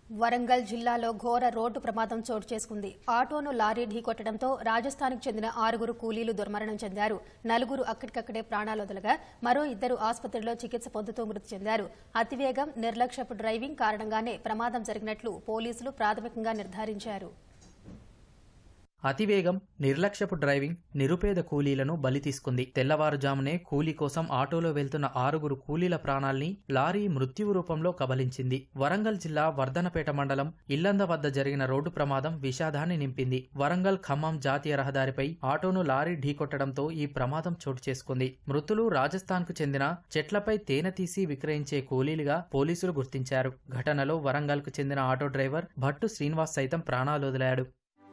వరంగల్ జిల్లాలో ఘోర రోడ్డు ప్రమాదం చోటు చేసుకుంది ఆటోను లారీ ఢీకొట్టడంతో రాజస్థాన్కు చెందిన ఆరుగురు కూలీలు దుర్మరణం చెందారు నలుగురు అక్కడికక్కడే ప్రాణాలు వదలగా మరో ఇద్దరు ఆసుపత్రిలో చికిత్స పొందుతూ మృతి చెందారు అతివేగం నిర్లక్ష్యపు డ్రైవింగ్ కారణంగానే ప్రమాదం జరిగినట్లు పోలీసులు ప్రాథమికంగా నిర్ధారించారు అతివేగం నిర్లక్ష్యపు డ్రైవింగ్ నిరుపేద కూలీలను బలి తీసుకుంది తెల్లవారుజామునే కూలీ కోసం ఆటోలో వెళ్తున్న ఆరుగురు కూలీల ప్రాణాల్ని లారీ మృత్యువు రూపంలో కబలించింది వరంగల్ జిల్లా వర్ధనపేట మండలం ఇల్లంద వద్ద జరిగిన రోడ్డు ప్రమాదం విషాదాన్ని నింపింది వరంగల్ ఖమ్మం జాతీయ రహదారిపై ఆటోను లారీ ఢీకొట్టడంతో ఈ ప్రమాదం చోటు చేసుకుంది మృతులు రాజస్థాన్కు చెందిన చెట్లపై తేనె తీసి విక్రయించే కూలీలుగా పోలీసులు గుర్తించారు ఘటనలో వరంగల్కు చెందిన ఆటో డ్రైవర్ భట్టు శ్రీనివాస్ సైతం ప్రాణాలు వదిలాడు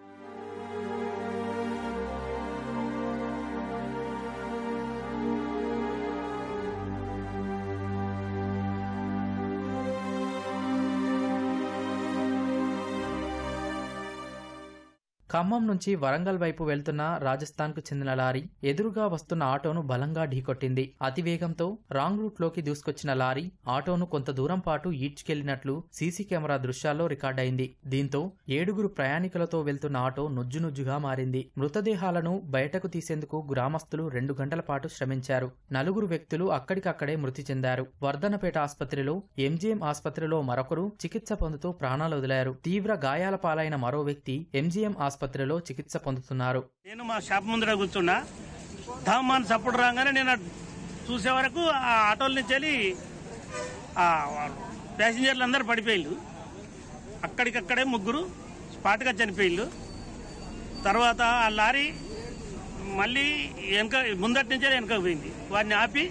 ఖమ్మం నుంచి వరంగల్ వైపు వెళ్తున్న రాజస్థాన్కు చెందిన లారీ ఎదురుగా వస్తున్న ఆటోను బలంగా ఢీకొట్టింది అతివేగంతో రాంగ్ రూట్లోకి దూసుకొచ్చిన లారీ ఆటోను కొంత దూరం పాటు ఈడ్చుకెళ్లినట్లు సీసీ కెమెరా దృశ్యాల్లో రికార్డైంది దీంతో ఏడుగురు ప్రయాణికులతో వెళ్తున్న ఆటో నుజ్జునుజ్జుగా మారింది మృతదేహాలను బయటకు తీసేందుకు గ్రామస్తులు రెండు గంటల పాటు శ్రమించారు నలుగురు వ్యక్తులు అక్కడికక్కడే మృతి చెందారు వర్ధనపేట ఆసుపత్రిలో ఎంజీఎం ఆసుపత్రిలో మరొకరు చికిత్స పొందుతూ ప్రాణాలు వదిలారు తీవ్ర గాయాల పాలైన మరో వ్యక్తి ఎంజీఎం ఆసుపత్రిలో చికిత్స పొందుతున్నారు నేను మా షాప్ ముందర కూర్చున్నా ధామాన్ సప్పుడు రాగానే నేను అటు చూసే వరకు ఆ ఆటోల నుంచి వెళ్ళి ఆ ప్యాసింజర్లు అందరూ పడిపోయిళ్ళు అక్కడికక్కడే ముగ్గురు స్పాట్గా చనిపోయిళ్ళు తర్వాత ఆ లారీ మళ్ళీ వెనక ముందటి నుంచే వెనక పోయింది వాడిని ఆపి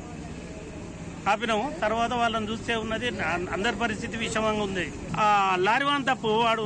ఆపినాము తర్వాత వాళ్ళని చూస్తే ఉన్నది అందరి పరిస్థితి విషమంగా ఉంది ఆ లారీ వాన్ తప్పు వాడు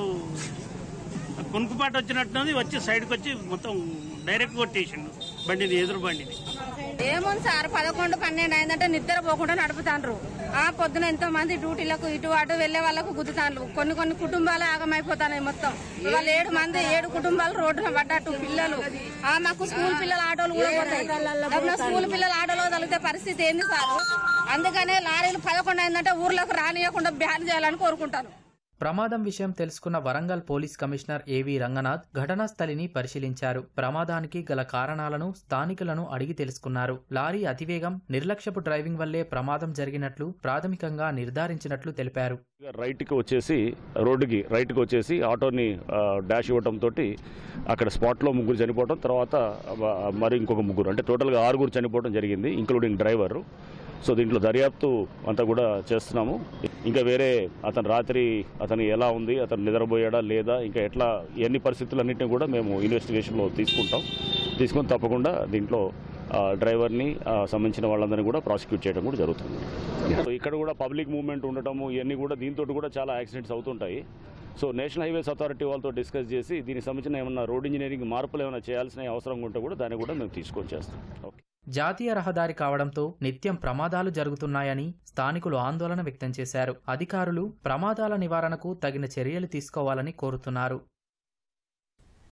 కునుకుపాటు వచ్చినట్టున్నది వచ్చి సైడ్కి వచ్చి మొత్తం డైరెక్ట్ కొట్టేసిండు బండిని ఎదురు బండిని ఏముంది సార్ పదకొండు పన్నెండు అయిందంటే నిద్ర పోకుండా నడుపుతాండ్రు ఆ పొద్దున ఎంతో మంది డ్యూటీలకు ఇటు అటు వెళ్లే వాళ్ళకు గుద్దుతాండ్రు కొన్ని కొన్ని కుటుంబాలు ఆగమైపోతాయి మొత్తం వాళ్ళు ఏడు మంది ఏడు కుటుంబాలు రోడ్డున పడ్డట్టు పిల్లలు ఆ మాకు స్కూల్ పిల్లల ఆటోలు కూడా పోతాయి డబ్బున స్కూల్ పిల్లల ఆటోలో తగిలితే పరిస్థితి ఏంది సార్ అందుకనే లారీలు పదకొండు అయిందంటే ఊర్లోకి రానియకుండా బ్యాన్ చేయాలని కోరుకుంటాను ప్రమాదం విషయం తెలుసుకున్న వరంగల్ పోలీస్ కమిషనర్ ఏవి రంగనాథ్ ఘటనా స్థలిని పరిశీలించారు ప్రమాదానికి గల కారణాలను స్థానికులను అడిగి తెలుసుకున్నారు లారీ అతివేగం నిర్లక్ష్యపు డ్రైవింగ్ వల్లే ప్రమాదం జరిగినట్లు ప్రాథమికంగా నిర్ధారించినట్లు తెలిపారు రైట్కి వచ్చేసి రోడ్డుకి రైట్కి వచ్చేసి ఆటోని ఆ, డాష్ ఇవ్వడంతో అక్కడ స్పాట్లో ముగ్గురు చనిపోవడం తర్వాత ఆ, మరి ఇంకొక ముగ్గురు అంటే టోటల్గా ఆరుగురు చనిపోవడం జరిగింది ఇంక్లూడింగ్ డ్రైవర్ సో దీంట్లో దర్యాప్తు అంతా కూడా చేస్తున్నాము ఇంకా వేరే అతను రాత్రి అతను ఎలా ఉంది అతను నిద్రపోయాడా లేదా ఇంకా ఎట్లా ఎన్ని పరిస్థితులన్నింటినీ కూడా మేము ఇన్వెస్టిగేషన్లో తీసుకుంటాం తీసుకొని తప్పకుండా దీంట్లో ఆ, డ్రైవర్ని ఆ, సంబంధించిన వాళ్ళందరినీ కూడా ప్రాసిక్యూట్ చేయడం కూడా జరుగుతుంది సో ఇక్కడ కూడా పబ్లిక్ మూవ్మెంట్ ఉండటము ఇవన్నీ కూడా దీంతో కూడా చాలా యాక్సిడెంట్స్ అవుతుంటాయి సో నేషనల్ హైవేస్ అథారిటీ వాళ్ళతో డిస్కస్ చేసి దీనికి సంబంధించిన ఏమన్నా రోడ్ ఇంజనీరింగ్ మార్పులు ఏమైనా చేయాల్సిన అవసరం ఉంటే కూడా దాన్ని కూడా మేము తీసుకొని చేస్తాం ఓకే జాతీయ రహదారి కావడంతో నిత్యం ప్రమాదాలు జరుగుతున్నాయని స్థానికులు ఆందోళన వ్యక్తం చేశారు అధికారులు ప్రమాదాల నివారణకు తగిన చర్యలు తీసుకోవాలని కోరుతున్నారు